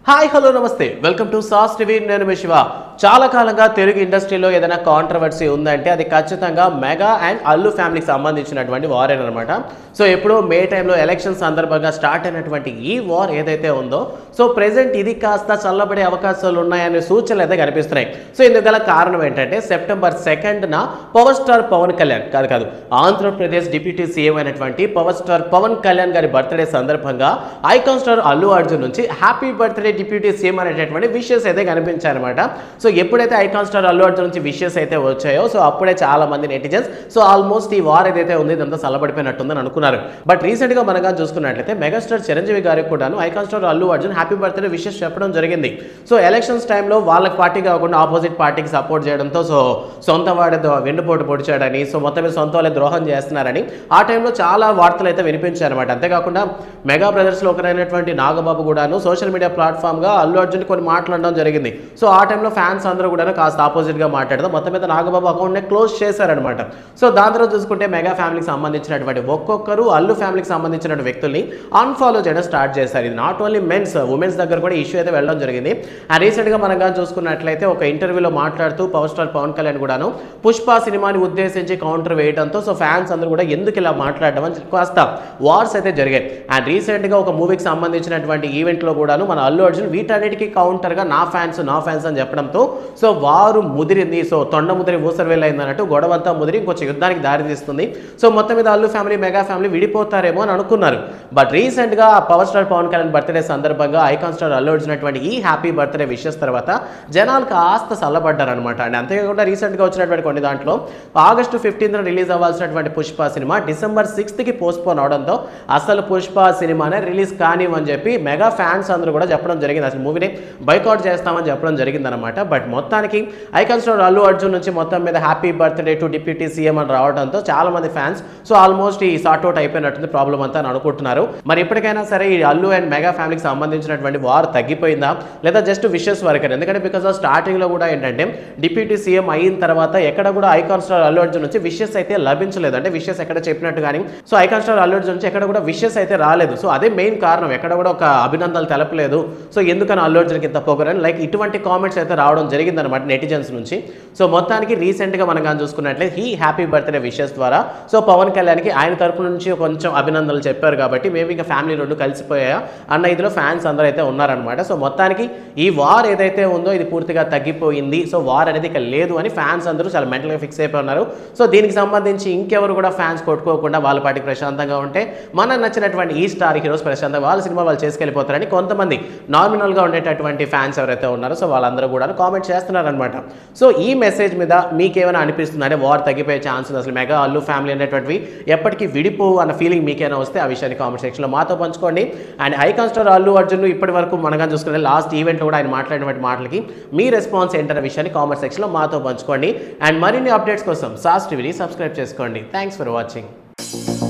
hi hello నమస్తే welcome to Sas TV నేను మీ శివ చాలా కాలంగా తెలుగు ఇండస్ట్రీలో ఏదైనా కాంట్రవర్సీ ఉందంటే అది ఖచ్చితంగా మెగా అండ్ అల్లు ఫ్యామిలీకి సంబంధించినటువంటి వార్ అనమాట సో ఎప్పుడో మే టైంలో ఎలక్షన్ సందర్భంగా స్టార్ట్ అయినటువంటి ఈ వార్ ఏదైతే ఉందో సో ప్రెసెంట్ ఇది కాస్త చల్లబడే అవకాశాలు ఉన్నాయనే సూచనలు అయితే కనిపిస్తున్నాయి సో ఇందుకు గల కారణం ఏంటంటే సెప్టెంబర్ సెకండ్న పవర్ స్టార్ పవన్ కళ్యాణ్ కాదు కాదు ఆంధ్రప్రదేశ్ డిప్యూటీ సీఎం అయినటువంటి పవర్ స్టార్ పవన్ కళ్యాణ్ గారి బర్త్డే సందర్భంగా ఐకాన్ స్టార్ అల్లు అర్జున్ నుంచి హ్యాపీ బర్త్డే డిప్యూటీ సీఎం అనేటటువంటి విషెస్ అయితే కనిపించారనమాట సో ఎప్పుడైతే ఐకాన్ స్టార్ అల్లు అర్జున్ నుంచి విషెస్ అయితే వచ్చాయో సో అప్పుడే చాలా మంది నెటిజన్స్ సో ఆల్మోస్ట్ ఈ వార్ ఏదైతే ఉంది ఇదంతా చల్లబడిపోయినట్టుందని అనుకున్నారు బట్ రీసెంట్ గా మనగా చూసుకున్నట్లయితే మెగాస్టార్ చిరంజీవి గారికి కూడాను icon star Allu Arjun happy birthday wishes చెప్పడం జరిగింది సో ఎలక్షన్స్ టైంలో వాళ్ళకి పార్టీ కాకుండా ఆపోజిట్ పార్టీకి సపోర్ట్ చేయడంతో సో సొంత వాడి దో- వెన్నుపోటు పొడిచాడని సో మొత్తం మీద సొంత వాళ్ళే ద్రోహం చేస్తున్నారని ఆ టైంలో చాలా వార్తలు అయితే వినిపించారన్నమాట అంతేకాకుండా మెగా బ్రదర్స్లో ఒకరైనటువంటి నాగబాబు కూడాను సోషల్ మీడియా ప్లాట్ఫామ్గా అల్లు అర్జున్ కొన్ని మాట్లాడడం జరిగింది సో ఆ టైంలో ఫ్యాన్స్ అందరూ కూడా కాస్త ఆపోజిట్గా మాట్లాడదాం మొత్తం మీద నాగబాబు అకౌంట్ని క్లోజ్ చేశారనమాట సో దాని తర్వాత చూసుకుంటే మెగా ఫ్యామిలీకి సంబంధించినటువంటి ఒక్కొక్కరు అల్లు ఫ్యామిలీకి సంబంధించిన వ్యక్తుల్ని అన్ఫాలో చేయడం స్టార్ట్ చేశారు ఇది నాట్ ఓన్లీ మెన్స్ ఉమెన్స్ దగ్గర కూడా ఇష్యూ అయితే వెళ్ళడం జరిగింది అండ్ రీసెంట్గా మనం కానీ చూసుకున్నట్లయితే ఒక ఇంటర్వ్యూలో మాట్లాడుతూ పవర్ స్టార్ పవన్ కళ్యాణ్ కూడాను పుష్ప సినిమాని ఉద్దేశించి కౌంటర్ వేయడంతో సో ఫ్యాన్స్ అందరూ కూడా ఎందుకు ఇలా మాట్లాడడం అని కాస్త వార్స్ అయితే జరిగాయి అండ్ రీసెంట్గా ఒక మూవీకి సంబంధించినటువంటి ఈవెంట్లో కూడాను మన అల్లు అర్జున్ వీటన్నిటికీ కౌంటర్గా నా ఫ్యాన్స్ నా ఫ్యాన్స్ అని చెప్పడంతో సో వారు ముదిరింది సో తొండ ముదిరి ఊసరవేలు అయింది అన్నట్టు గొడవంతా ముదిరి ఇంకొంచెం యుద్ధానికి దారితీస్తుంది సో మొత్తం మీద అల్లు ఫ్యామిలీ మెగా ఫ్యామిలీ విడిపోతారేమో అని అనుకున్నారు బట్ రీసెంట్గా power star Pawan Kalyan birthday సందర్భంగా ఐకాన్ స్టార్ అల్లు అర్జున్ అటువంటి ఈ హ్యాపీ బర్త్డే విషెస్ తర్వాత జనాలు కాస్త చల్లబడ్డారనమాట అండ్ అంతేకాకుండా రీసెంట్గా వచ్చినటువంటి కొన్ని దాంట్లో ఆగస్టు ఫిఫ్టీన్త్ రిలీజ్ అవ్వాల్సినటువంటి పుష్ప సినిమా డిసెంబర్ సిక్స్త్కి పోస్ట్పోన్ అవడంతో అసలు పుష్ప సినిమానే రిలీజ్ కానివని చెప్పి మెగా ఫ్యాన్స్ అందరూ కూడా చెప్పడం జరిగింది అసలు మూవీని బైకౌట్ చేస్తామని చెప్పడం జరిగిందనమాట బట్ మొత్తానికి ఐకాన్ స్టార్ అల్లు అర్జున్ నుంచి మొత్తం మీద happy birthday to deputy CM అని రావడంతో చాలా మంది ఫ్యాన్స్ సో ఆల్మోస్ట్ ఈ సార్ట్ అవుట్ అయిపోయినట్టుంది ప్రాబ్లం అంతా అని అనుకుంటున్నారు మరి ఇప్పటికైనా సరే ఈ అల్లు అండ్ మెగా ఫ్యామిలీకి సంబంధించినటువంటి వార్ తగ్గిపోయిందా లేదా జస్ట్ విషెస్ వరకే ఎందుకంటే బికాస్ ఆఫ్ స్టార్టింగ్ లో కూడా ఏంటంటే డిప్యూటీ సీఎం అయిన తర్వాత ఎక్కడ కూడా ఐకాన్ స్టార్ అల్లు అర్జున్ నుంచి విషెస్ అయితే లభించలేదు అంటే విషెస్ ఎక్కడ చెప్పినట్టు కానీ so icon star Allu Arjun నుంచి ఎక్కడ కూడా విషెస్ అయితే రాలేదు సో అదే మెయిన్ కారణం ఎక్కడ కూడా ఒక అభినందనలు తెలపలేదు సో ఎందుకని అల్లు అర్జున్కి ఇంత పొగరని లైక్ ఇటువంటి కామెంట్స్ అయితే రావడం జరిగిందనమాట నెటిజన్స్ నుంచి సో మొత్తానికి రీసెంట్గా మనం కానీ చూసుకున్నట్లయితే ఈ హ్యాపీ బర్త్డే విషెస్ ద్వారా సో పవన్ కళ్యాణ్కి ఆయన తరపు నుంచి కొంచెం అభినందనలు చెప్పారు కాబట్టి మేము ఇంకా ఫ్యామిలీ రెండు కలిసిపోయా అన్న ఇదిలో ఫ్యాన్స్ అందరూ అయితే ఉన్నారనమాట సో మొత్తానికి ఈ వార్ ఏదైతే ఉందో ఇది పూర్తిగా తగ్గిపోయింది సో వార్ అనేది ఇక లేదు అని ఫ్యాన్స్ అందరూ చాలా మెంటల్గా ఫిక్స్ అయిపోయి ఉన్నారు సో దీనికి సంబంధించి ఇంకెవరు కూడా ఫ్యాన్స్ కొట్టుకోకుండా వాళ్ళ పాటికి ప్రశాంతంగా ఉంటే మనకు నచ్చినటువంటి ఈ స్టార్ హీరోస్ ప్రశాంతంగా వాళ్ళ సినిమా వాళ్ళు చేసుకెళ్ళిపోతారని కొంతమంది నార్మల్గా ఉండేటటువంటి ఫ్యాన్స్ ఎవరైతే ఉన్నారో సో వాళ్ళందరూ కూడా కామెంట్ చేస్తున్నారనమాట సో ఈ మెసేజ్ మీద మీకేమైనా అనిపిస్తుంది అంటే వార్ తగ్గిపోయే ఛాన్స్ ఉంది అసలు మెగా అల్లు ఫ్యామిలీ అనేటువంటివి ఎప్పటికీ విడిపోవు అన్న ఫీలింగ్ మీకైనా వస్తే ఆ విషయాన్ని కామెంట్ సెక్షన్లో మాతో పంచుకోండి and icon star Allu Arjun ఇప్పటి వరకు మనగా చూసుకుంటే లాస్ట్ ఈవెంట్లో కూడా ఆయన మాట్లాడినటువంటి మాటలకి మీ రెస్పాన్స్ ఏంటన్న విషయాన్ని కామెంట్ సెక్షన్లో మాతో పంచుకోండి అండ్ మరిన్ని అప్డేట్స్ కోసం సాస్ టీవీని సబ్స్క్రైబ్ చేసుకోండి థ్యాంక్స్ ఫర్ వాచింగ్